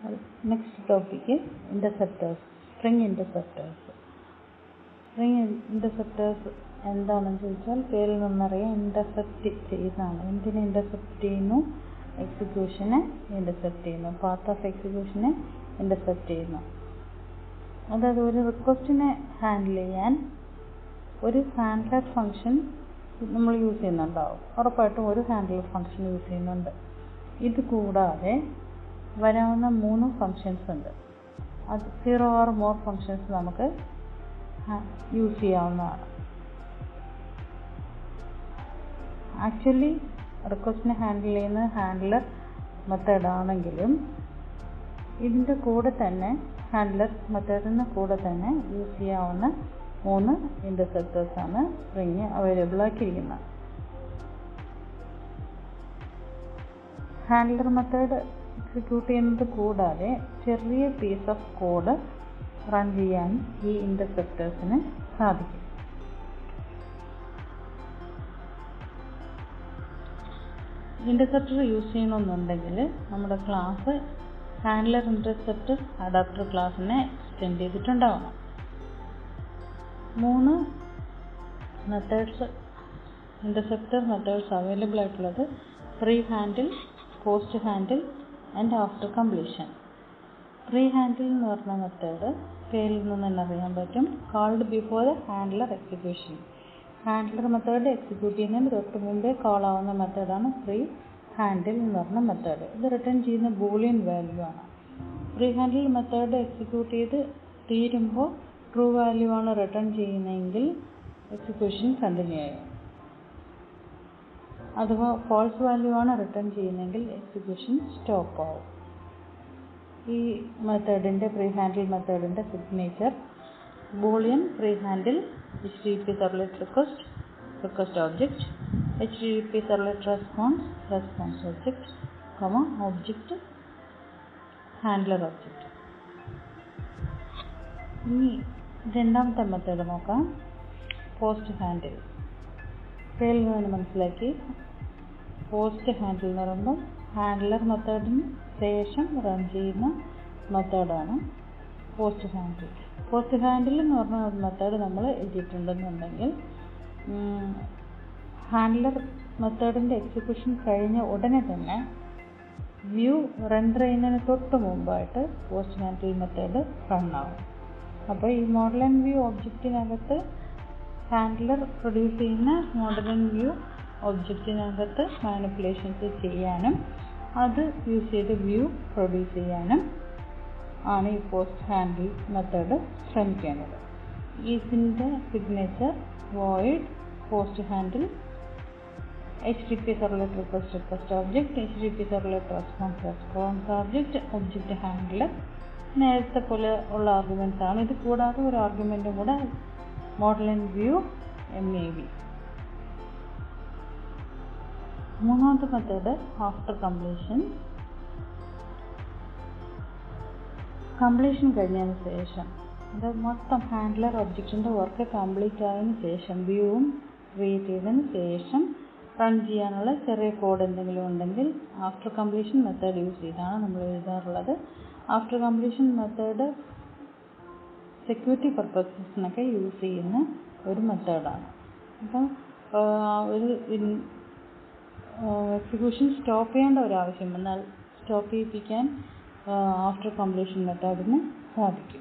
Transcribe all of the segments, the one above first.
next topic interceptors string interceptors string interceptors എന്താണെന്ന് ചോദിച്ചാൽ പേരിൽ നിന്നറിയാം ഇൻ്റർസെപ്റ്റ് ചെയ്യുന്നതാണ് എന്തിനെ ഇൻ്റർസെപ്റ്റ് ചെയ്യുന്നു എക്സിക്യൂഷനെ ഇൻ്റർസെപ്റ്റ് ചെയ്യുന്നു പാത്ത് ഓഫ് എക്സിക്യൂഷനെ ഇൻ്റർസെപ്റ്റ് ചെയ്യുന്നു അതായത് ഒരു റിക്വസ്റ്റിനെ ഹാൻഡിൽ ചെയ്യാൻ ഒരു ഹാൻഡ്ലർ ഫംഗ്ഷൻ നമ്മൾ യൂസ് ചെയ്യുന്നുണ്ടാവും ഉറപ്പായിട്ടും ഒരു ഹാൻഡ്ലർ ഫംഗ്ഷൻ യൂസ് ചെയ്യുന്നുണ്ട് ഇത് കൂടാതെ വരാവുന്ന മൂന്ന് ഫങ്ഷൻസ് ഉണ്ട് അത് സീറോ ഓർ മോർ ഫങ്ഷൻസ് നമുക്ക് യൂസ് ചെയ്യാവുന്നതാണ് ആക്ച്വലി റിക്വസ്റ്റിനെ ഹാൻഡിൽ ചെയ്യുന്ന ഹാൻഡ്ലർ മെത്തേഡ് ആണെങ്കിലും ഇതിൻ്റെ കൂടെ തന്നെ ഹാൻഡ്ലർ മെത്തേഡിന് കൂടെ തന്നെ യൂസ് ചെയ്യാവുന്ന മൂന്ന് ഇൻ്റർസെപ്റ്റേഴ്സ് ആണ് സ്ട്രിങ് അവൈലബിൾ ആക്കിയിരിക്കുന്നത് ഹാൻഡ്ലർ മെത്തേഡ് എക്സിക്യൂട്ട് ചെയ്യുന്നത് കൂടാതെ ചെറിയ പീസ് ഓഫ് കോഡ് റൺ ചെയ്യാൻ ഈ ഇൻ്റർസെപ്റ്റേഴ്സിന് സാധിക്കും ഇൻ്റർസെപ്റ്റർ യൂസ് ചെയ്യണമെന്നുണ്ടെങ്കിൽ നമ്മുടെ ക്ലാസ് ഹാൻഡ്ലർ ഇൻ്റർസെപ്റ്റർ അഡാപ്റ്റർ ക്ലാസ്സിനെ എക്സ്റ്റെൻഡ് ചെയ്തിട്ടുണ്ടാവണം മൂന്ന് മെത്തേഡ്സ് ഇൻ്റർസെപ്റ്റർ മെത്തേഡ്സ് അവൈലബിൾ ആയിട്ടുള്ളത് pre handle post handle and after completion pre handle എന്ന് പറഞ്ഞ മെത്തേഡ് പേരിൽ നിന്ന് തന്നെ അറിയാൻ പറ്റും called before the handler execution handler method execute ചെയ്യുന്നതിന് തൊട്ട് മുമ്പേ കോൾ ആവുന്ന മെത്തേഡാണ് പ്രീ ഹാൻഡിൽ എന്ന് പറഞ്ഞ മെത്തേഡ് ഇത് റിട്ടേൺ ചെയ്യുന്ന ബൂളിയൻ വാല്യൂ ആണ് പ്രീ ഹാൻഡിൽ മെത്തേഡ് എക്സിക്യൂട്ട് ചെയ്ത് തീരുമ്പോൾ ട്രൂ വാല്യൂ ആണ് റിട്ടേൺ ചെയ്യുന്നതെങ്കിൽ എക്സിക്യൂഷൻ കണ്ടിന്യൂ ചെയ്യും അഥവാ ഫോൾസ് വാല്യൂ ആണ് റിട്ടേൺ ചെയ്യുന്നതെങ്കിൽ എക്സിക്യൂഷൻ സ്റ്റോപ്പ് ആവും ഈ മെത്തേഡിൻ്റെ പ്രീ ഹാൻഡിൽ മെത്തേഡിൻ്റെ signature boolean pre handle H T P servlet request request object H T P servlet response response object comma object handler object ഇനി രണ്ടാമത്തെ മെത്തേഡ് നോക്കാം പോസ്റ്റ് ഹാൻഡിൽ പേരിൽ നിന്ന് മനസ്സിലാക്കി പോസ്റ്റ് ഹാൻഡിൽ എന്ന് പറയുമ്പോൾ ഹാൻഡ്ലർ മെത്തേഡിന് ശേഷം റൺ ചെയ്യുന്ന മെത്തേഡാണ് പോസ്റ്റ് ഹാൻഡിൽ പോസ്റ്റ് ഹാൻഡിൽ എന്ന് പറഞ്ഞ ഒരു മെത്തേഡ് നമ്മൾ എഴുതിയിട്ടുണ്ടെന്നുണ്ടെങ്കിൽ ഹാൻഡ്ലർ മെത്തേഡിൻ്റെ എക്സിക്യൂഷൻ കഴിഞ്ഞ ഉടനെ തന്നെ വ്യൂ റെൻഡർ ചെയ്യുന്നതിന് തൊട്ട് മുമ്പായിട്ട് പോസ്റ്റ് ഹാൻഡിൽ മെത്തേഡ് റൺ ആവും അപ്പോൾ ഈ മോഡൽ ആൻഡ് വ്യൂ ഒബ്ജക്റ്റിനകത്ത് ഹാൻഡ്ലർ പ്രൊഡ്യൂസ് ചെയ്യുന്ന മോഡൽ ആൻഡ് വ്യൂ ഒബ്ജക്റ്റിനകത്ത് മാനിപ്പുലേഷൻസ് ചെയ്യാനും അത് യൂസ് ചെയ്ത് വ്യൂ പ്രൊഡ്യൂസ് ചെയ്യാനും ആണ് ഈ പോസ്റ്റ് ഹാൻഡിൽ മെത്തേഡ് ശ്രമിക്കേണ്ടത് ഇതിൻ്റെ signature void post handle H T P servlet request request object H T P servlet response response object object handle നേരത്തെ പോലെ ഉള്ള ആർഗ്യുമെൻറ്റ്സ് ആണ് ഇത് കൂടാതെ ഒരു ആർഗ്യുമെൻറ്റും കൂടെ model and view M A V മൂന്നാമത്തെ മെത്തേഡ് ആഫ്റ്റർ കംപ്ലീഷൻ കംപ്ലീഷൻ കഴിഞ്ഞതിന് ശേഷം അത് മൊത്തം ഹാൻഡ്ലർ ഒബ്ജക്റ്റിൻ്റെ വർക്ക് കംപ്ലീറ്റ് ആയതിനു ശേഷം വ്യൂവും ക്രിയേറ്റ് ചെയ്തതിന് ശേഷം റൺ ചെയ്യാനുള്ള ചെറിയ കോഡ് എന്തെങ്കിലും ഉണ്ടെങ്കിൽ ആഫ്റ്റർ കംപ്ലീഷൻ മെത്തേഡ് യൂസ് ചെയ്താണ് നമ്മൾ എഴുതാറുള്ളത് ആഫ്റ്റർ കംപ്ലീഷൻ മെത്തേഡ് സെക്യൂരിറ്റി പർപ്പസസിനൊക്കെ യൂസ് ചെയ്യുന്ന ഒരു മെത്തേഡാണ് അപ്പം ഒരു എക്സിക്യൂഷൻ സ്റ്റോപ്പ് ചെയ്യേണ്ട ഒരു ആവശ്യം വന്നാൽ സ്റ്റോപ്പ് ചെയ്യിപ്പിക്കാൻ ആഫ്റ്റർ കംപ്ലീഷൻ മെത്തേഡിന് സാധിക്കും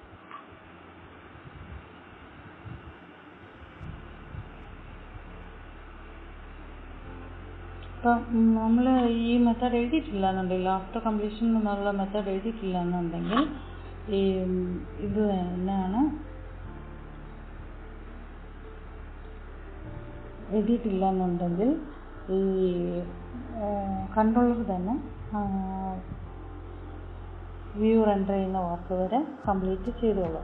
ഇപ്പം നമ്മൾ ഈ മെത്തേഡ് എഴുതിയിട്ടില്ല എന്നുണ്ടെങ്കിൽ ആഫ്റ്റർ കംപ്ലീഷൻ എന്നുള്ള മെത്തേഡ് എഴുതിയിട്ടില്ല എന്നുണ്ടെങ്കിൽ ഈ ഇത് തന്നെയാണ് എഴുതിയിട്ടില്ല എന്നുണ്ടെങ്കിൽ ഈ കൺട്രോളർ തന്നെ വ്യൂ റെൻഡർ ചെയ്യുന്ന വർക്ക് വരെ കംപ്ലീറ്റ് ചെയ്തോളും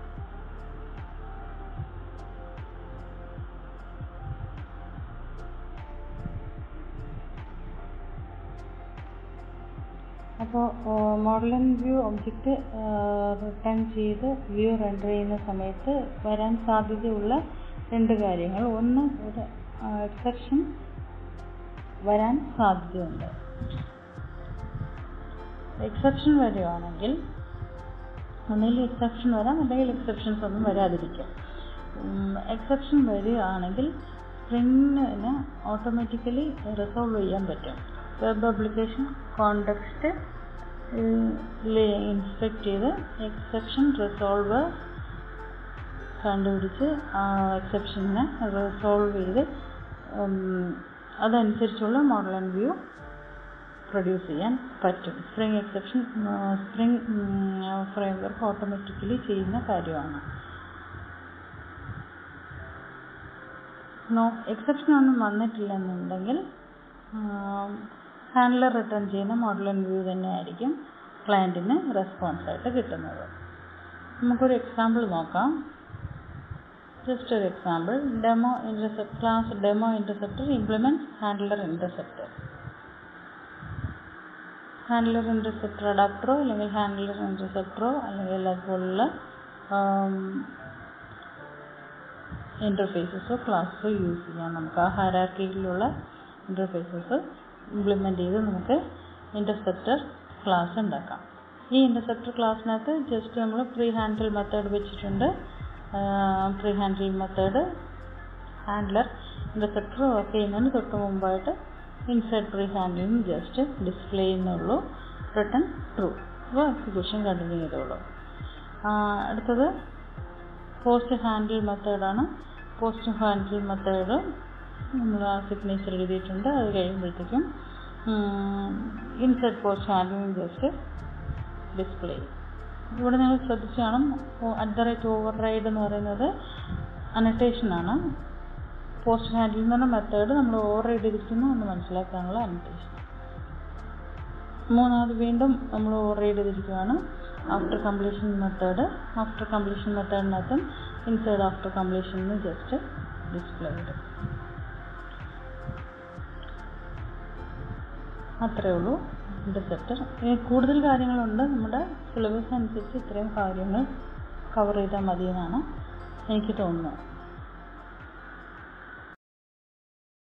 അപ്പോൾ model and view object return ചെയ്ത് വ്യൂ റെൻഡർ ചെയ്യുന്ന സമയത്ത് വരാൻ സാധ്യതയുള്ള രണ്ട് കാര്യങ്ങൾ ഒന്ന് ഒരു എക്സെപ്ഷൻ വരാൻ സാധ്യതയുണ്ട് എക്സെപ്ഷൻ വരികയാണെങ്കിൽ ഒന്നുകിൽ എക്സെപ്ഷൻ വരാം അല്ലെങ്കിൽ എക്സെപ്ഷൻസ് ഒന്നും വരാതിരിക്കാം എക്സെപ്ഷൻ വരികയാണെങ്കിൽ സ്പ്രിങ്ങിന് ഓട്ടോമാറ്റിക്കലി റിസോൾവ് ചെയ്യാൻ പറ്റും വെബ് ആപ്ലിക്കേഷൻ കോണ്ടെക്സ്റ്റ് ഇൻസ്പെക്ട് ചെയ്ത് എക്സെപ്ഷൻ റിസോൾവ് കണ്ടുപിടിച്ച് ആ എക്സെപ്ഷനെ റിസോൾവ് ചെയ്ത് അതനുസരിച്ചുള്ള മോഡൽ ആൻഡ് വ്യൂ പ്രൊഡ്യൂസ് ചെയ്യാൻ പറ്റും spring exception spring framework automatically ചെയ്യുന്ന കാര്യമാണ് നോ എക്സെപ്ഷൻ ഒന്നും വന്നിട്ടില്ലെന്നുണ്ടെങ്കിൽ ഹാൻഡ്ലർ റിട്ടേൺ ചെയ്യുന്ന മോഡൽ ആൻഡ് വ്യൂ തന്നെയായിരിക്കും ക്ലയൻറ്റിന് റെസ്പോൺസ് ആയിട്ട് കിട്ടുന്നത് നമുക്കൊരു എക്സാമ്പിൾ നോക്കാം ജസ്റ്റ് ഒരു example demo intercept class demo interceptor implement handler interceptor handler interceptor അഡാപ്റ്ററോ അല്ലെങ്കിൽ ഹാൻഡ്ലർ ഇൻ്റർസെപ്റ്ററോ അല്ലെങ്കിൽ അതുപോലുള്ള ഇൻ്റർഫേസസോ ക്ലാസ്സോ യൂസ് ചെയ്യാം നമുക്ക് ആ ഹയറാർക്കിയിലുള്ള ഇൻ്റർഫേസസ് ഇംപ്ലിമെൻ്റ് ചെയ്ത് നമുക്ക് ഇൻ്റർസെപ്റ്റർ ക്ലാസ് ഉണ്ടാക്കാം ഈ ഇൻ്റർസെപ്റ്റർ ക്ലാസ്സിനകത്ത് ജസ്റ്റ് നമ്മൾ പ്രീ ഹാൻഡിൽ മെത്തേഡ് വെച്ചിട്ടുണ്ട് pre handle method handler interceptor work ചെയ്യുന്നതിന് തൊട്ട് മുമ്പായിട്ട് ഇൻസൈഡ് പ്രീ ഹാൻഡിലിന് ജസ്റ്റ് ഡിസ്പ്ലേ ചെയ്യുന്നുള്ളൂ റിട്ടേൺ ട്രൂ അപ്പോൾ എക്സിക്യൂഷൻ കണ്ടിന്യൂ ചെയ്തോളൂ അടുത്തത് പോസ്റ്റ് ഹാൻഡിൽ മെത്തേഡാണ് പോസ്റ്റ് ഹാൻഡിൽ മെത്തേഡ് നമ്മൾ ആ സിഗ്നേച്ചർ എഴുതിയിട്ടുണ്ട് അത് കഴിയുമ്പോഴത്തേക്കും insert post handle just display ഇവിടെ നിങ്ങൾ ശ്രദ്ധിച്ച് കാണും at the rate override എന്ന് പറയുന്നത് അനറ്റേഷനാണ് പോസ്റ്റ് ഹാൻഡിൽ എന്ന് പറഞ്ഞ മെത്തേഡ് നമ്മൾ ഓവർ റൈഡ് ചെയ്തിരിക്കുന്നു എന്ന് മനസ്സിലാക്കാനുള്ള അനറ്റേഷൻ മൂന്നാമത് വീണ്ടും നമ്മൾ ഓവർ റൈഡ് ചെയ്തിരിക്കുകയാണ് after completion method after completion മെത്തേഡിനകത്തും inside after completion just display ചെയ്തു അത്രയേ ഉള്ളൂ ഇൻ്റർസെപ്റ്റർ ഇനി കൂടുതൽ കാര്യങ്ങളുണ്ട് നമ്മുടെ സിലബസ് അനുസരിച്ച് ഇത്രയും കാര്യങ്ങൾ കവർ ചെയ്താൽ മതിയെന്നാണ് എനിക്ക് തോന്നുന്നത്